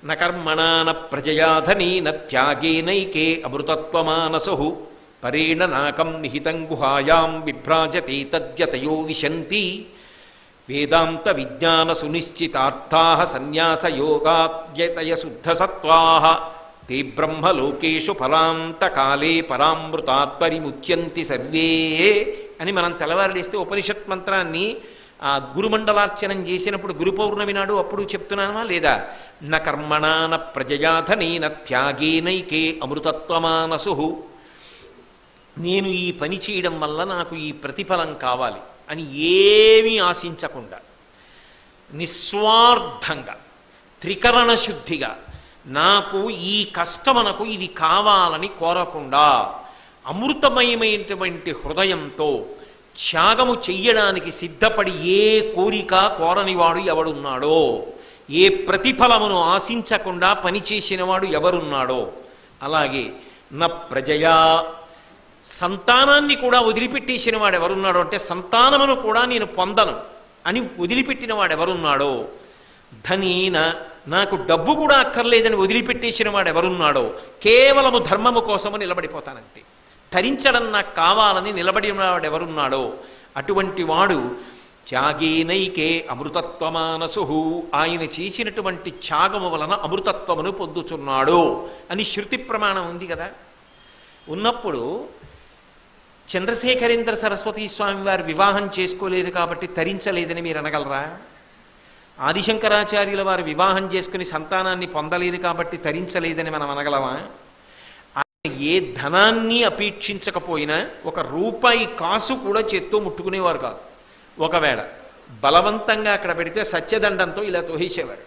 న కర్మణా న ప్రజయాధనీ న త్యాగేనైకే అమృతత్వమానసు పరేణ నాకం నిహితం గుహాయాం విభ్రాజతే తద్యతయో విశంతి వేదాంత విజ్ఞాన సునిశ్చితార్థా సన్యాస యోగాద్యతయ శుద్ధ సత్వా ते బ్రహ్మలోకేషు పరాంతకాలే పరామృతాత్ పరిముచ్యంతి సర్వే అని మనం తెల్లవారులేస్తే ఉపనిషత్ మంత్రాన్ని ఆ గురుమండలార్చనం చేసినప్పుడు గురు పౌర్ణమి నాడు అప్పుడు చెప్తున్నామా లేదా న కర్మణా న ప్రజయాధనేన త్యాగేనైకే అమృతత్వమానసు నేను ఈ పని చేయడం వల్ల నాకు ఈ ప్రతిఫలం కావాలి అని ఏమీ ఆశించకుండా నిస్వార్థంగా త్రికరణ శుద్ధిగా నాకు ఈ కష్టమనకు ఇది కావాలని కోరకుండా అమృతమయమైనటువంటి హృదయంతో త్యాగము చెయ్యడానికి సిద్ధపడి ఏ కోరిక కోరనివాడు ఎవడున్నాడో ఏ ప్రతిఫలమును ఆశించకుండా పనిచేసినవాడు ఎవరున్నాడో అలాగే నా ప్రజయా సంతానాన్ని కూడా వదిలిపెట్టేసిన వాడు ఎవరున్నాడో అంటే సంతానమును కూడా నేను పొందను అని వదిలిపెట్టిన వాడు ఎవరున్నాడో ధనీన నాకు డబ్బు కూడా అక్కర్లేదని వదిలిపెట్టేసిన వాడు ఎవరున్నాడో కేవలము ధర్మము కోసము నిలబడిపోతానంతే ధరించడం నాకు కావాలని నిలబడిన వాడు ఎవరున్నాడో అటువంటి వాడు త్యాగేనైకే అమృతత్వమానసు ఆయన చేసినటువంటి త్యాగము వలన అమృతత్వమును పొందుచున్నాడు అని శృతి ప్రమాణం ఉంది కదా ఉన్నప్పుడు చంద్రశేఖరేంద్ర సరస్వతి స్వామి వారు వివాహం చేసుకోలేదు కాబట్టి తరించలేదని మీరు అనగలరా ఆదిశంకరాచార్యుల వారు వివాహం చేసుకుని సంతానాన్ని పొందలేదు కాబట్టి తరించలేదని మనం అనగలమా ఆయన ఏ ధనాన్ని అపేక్షించకపోయినా ఒక రూపాయి కాసు కూడా చేత్తో ముట్టుకునేవారు కాదు ఒకవేళ బలవంతంగా అక్కడ పెడితే సత్యదండంతో ఇలా తోహేసేవారు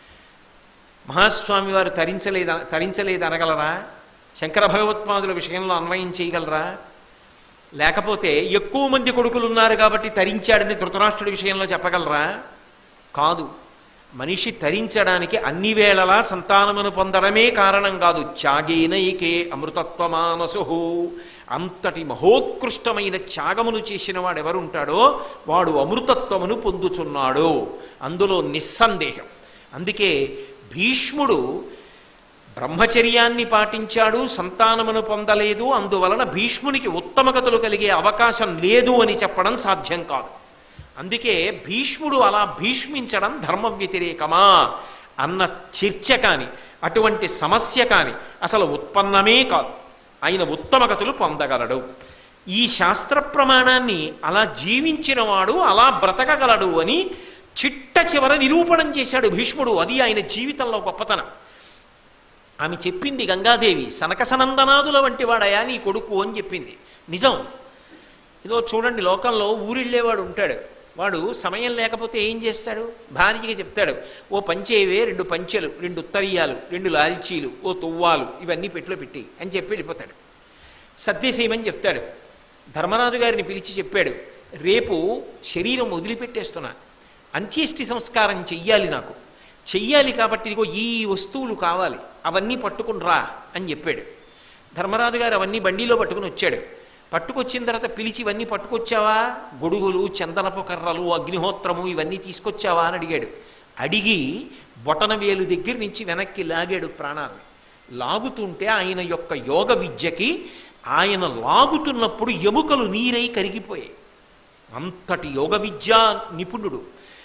మహాస్వామి వారు తరించలేదు తరించలేదు అనగలరా శంకర భగవత్పాదుల విషయంలో అన్వయం చేయగలరా లేకపోతే ఎక్కువ మంది కొడుకులు ఉన్నారు కాబట్టి తరించాడని ధృతరాష్ట్రుడి విషయంలో చెప్పగలరా కాదు మనిషి తరించడానికి అన్ని వేళలా సంతానమును పొందడమే కారణం కాదు త్యాగేనైకే అమృతత్వమానసు అంతటి మహోత్కృష్టమైన త్యాగమును చేసిన వాడు ఎవరుంటాడో వాడు అమృతత్వమును పొందుచున్నాడు అందులో నిస్సందేహం అందుకే భీష్ముడు బ్రహ్మచర్యాన్ని పాటించాడు సంతానమును పొందలేదు అందువలన భీష్మునికి ఉత్తమగతులు కలిగే అవకాశం లేదు అని చెప్పడం సాధ్యం కాదు అందుకే భీష్ముడు అలా భీష్మించడం ధర్మ వ్యతిరేకమా అన్న చర్చ కాని అటువంటి సమస్య కాని అసలు ఉత్పన్నమే కాదు ఆయన ఉత్తమగతులు పొందగలడు ఈ శాస్త్ర ప్రమాణాన్ని అలా జీవించినవాడు అలా బ్రతకగలడు అని చిట్ట చివర నిరూపణం చేశాడు భీష్ముడు అది ఆయన జీవితంలో గొప్పతనం ఆమె చెప్పింది గంగాదేవి సనకసనందనాదుల వంటి వాడయా నీ కొడుకు అని చెప్పింది నిజం ఇదో చూడండి లోకంలో ఊరిళ్ళేవాడు ఉంటాడు వాడు సమయం లేకపోతే ఏం చేస్తాడు భార్యకి చెప్తాడు ఓ పంచేవే రెండు పంచెలు రెండు ఉత్తరీయాలు రెండు లాల్చీలు ఓ తువ్వాలు ఇవన్నీ పెట్టులో పెట్టి అని చెప్పి వెళ్ళిపోతాడు సర్దేసేయమని చెప్తాడు ధర్మరాజు గారిని పిలిచి చెప్పాడు రేపు శరీరం వదిలిపెట్టేస్తున్నా అంత్యేష్టి సంస్కారం చెయ్యాలి నాకు చెయ్యాలి కాబట్టి ఇదిగో ఈ వస్తువులు కావాలి అవన్నీ పట్టుకుని రా అని చెప్పాడు ధర్మరాజు గారు అవన్నీ బండిలో పట్టుకుని వచ్చాడు పట్టుకొచ్చిన తర్వాత పిలిచి ఇవన్నీ పట్టుకొచ్చావా గొడుగులు చందనపు కర్రలు అగ్నిహోత్రము ఇవన్నీ తీసుకొచ్చావా అని అడిగాడు అడిగి బొటన వేలు దగ్గర నుంచి వెనక్కి లాగాడు ప్రాణాన్ని లాగుతుంటే ఆయన యొక్క యోగ విద్యకి ఆయన లాగుతున్నప్పుడు ఎముకలు నీరై కరిగిపోయాయి అంతటి యోగ విద్యా నిపుణుడు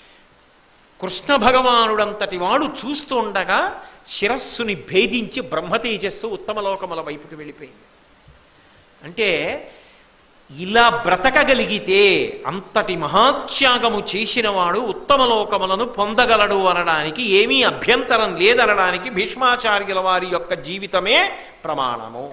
కృష్ణ భగవానుడంతటి వాడు చూస్తూ ఉండగా శిరస్సుని భేదించి బ్రహ్మతేజస్సు ఉత్తమలోకముల వైపుకి వెళ్ళిపోయింది అంటే ఇలా బ్రతకగలిగితే అంతటి మహాత్యాగము చేసినవాడు ఉత్తమలోకములను పొందగలడు అనడానికి ఏమీ అభ్యంతరం లేదనడానికి భీష్మాచార్యుల వారి యొక్క జీవితమే ప్రమాణము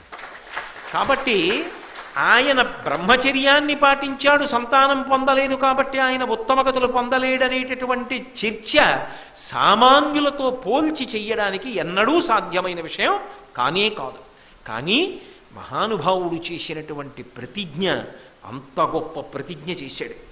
కాబట్టి ఆయన బ్రహ్మచర్యాన్ని పాటించాడు సంతానం పొందలేదు కాబట్టి ఆయన ఉత్తమగతులు పొందలేడనేటటువంటి చర్చ సామాన్యులతో పోల్చి చెయ్యడానికి ఎన్నడూ సాధ్యమైన విషయం కానే కాదు కానీ మహానుభావుడు చేసినటువంటి ప్రతిజ్ఞ అంత గొప్ప ప్రతిజ్ఞ చేశాడు